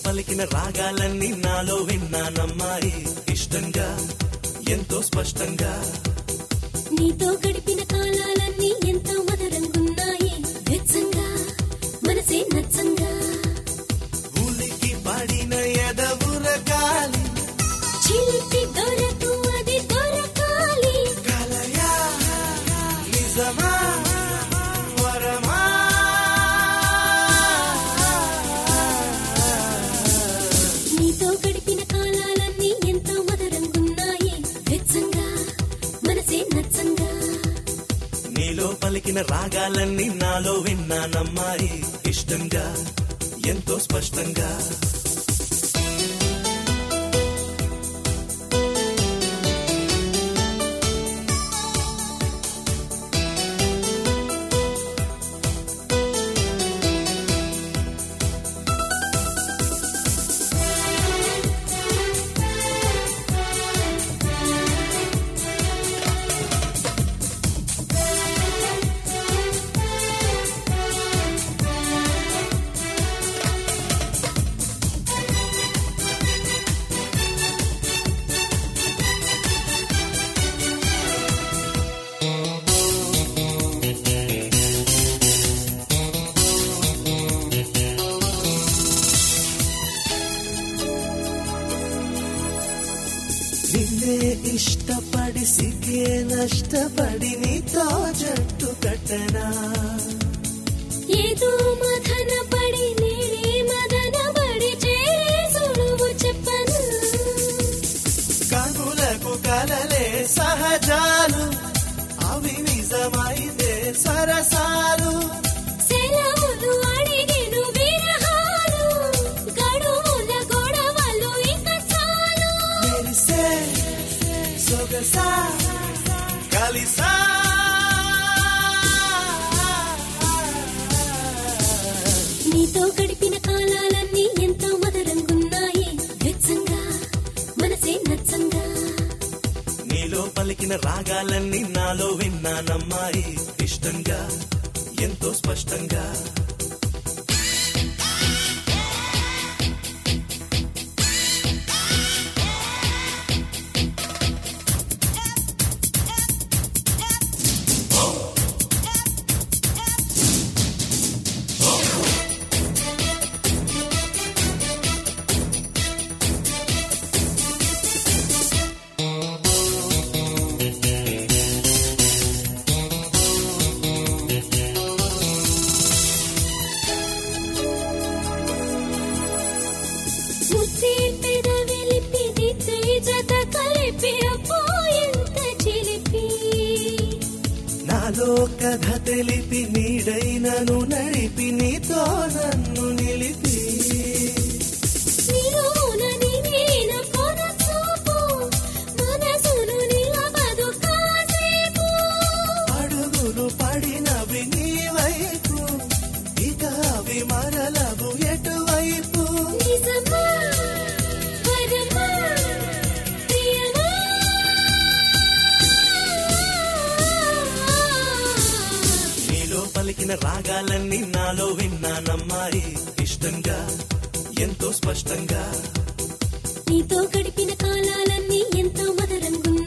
పలికిన రాగాలన్నీ నాలో విన్నానమ్మాయి ఇష్టంగా ఎంతో స్పష్టంగా నీతో గడిపిన కాలాలన్నీ ఎంతో మధురంగున్నాయి వెచ్చంగా మనసే నచ్చంగా ఉలికి పడిన ఎదవురగాలి చిలిపి దొరకు అది దొరకాలి కలయా నిజమా వరమా నీతో గడిపిన కాలాలన్నీ ఎంతో మధురంగున్నాయి వెచ్చంగా మనసే నచ్చంగా నీలో పలికిన రాగాలన్నీ నాలో విన్నానమ్మాయి ఇష్టంగా ఎంతో స్పష్టంగా నిన్నే ఇష్టపడి సిగే నష్టపడి నీతో జట్టు కట్టనా ఏదో మదన పడి నేనే మదన పడి చేరే సులువు చెప్పను కనులకు కలలే సహజాలు అవి నిజమైతే సరసాలు సెలవులు అడిగెను విరహాలు గడువుల గొడవలు ఇక చాలు మెరిసే సొగసా కలిసా నీతో గడిపిన కాలాలన్నీ ఎంతో మధురంగున్నాయి వెచ్చంగా మనసే నచ్చంగా నీలో పలికిన రాగాలన్నీ నాలో విన్నానమ్మాయి ఇష్టంగా ఎంతో స్పష్టంగా ముద్దే పెదవెలిపి దిద్దే జత కలిపి అప్పో ఎంత చిలిపి నాలో కథ తెలిపి నీడైనను నడిపి నీతో నన్ను నిలిపి నిలువున నివేన కొనసూపు మనసును నిలవదు కాసేపు అడుగులు పడినవి నీ వైపు ఇక అవి మరలవు ఎటువైపు నిజమా వరమా ప్రియమా నీలో పలికిన రాగాలన్నీ నాలో విన్నానమ్మాయి ఇష్టంగా ఎంతో స్పష్టంగా నీతో గడిపిన కాలాలన్నీ ఎంతో మధురంగున్నాయి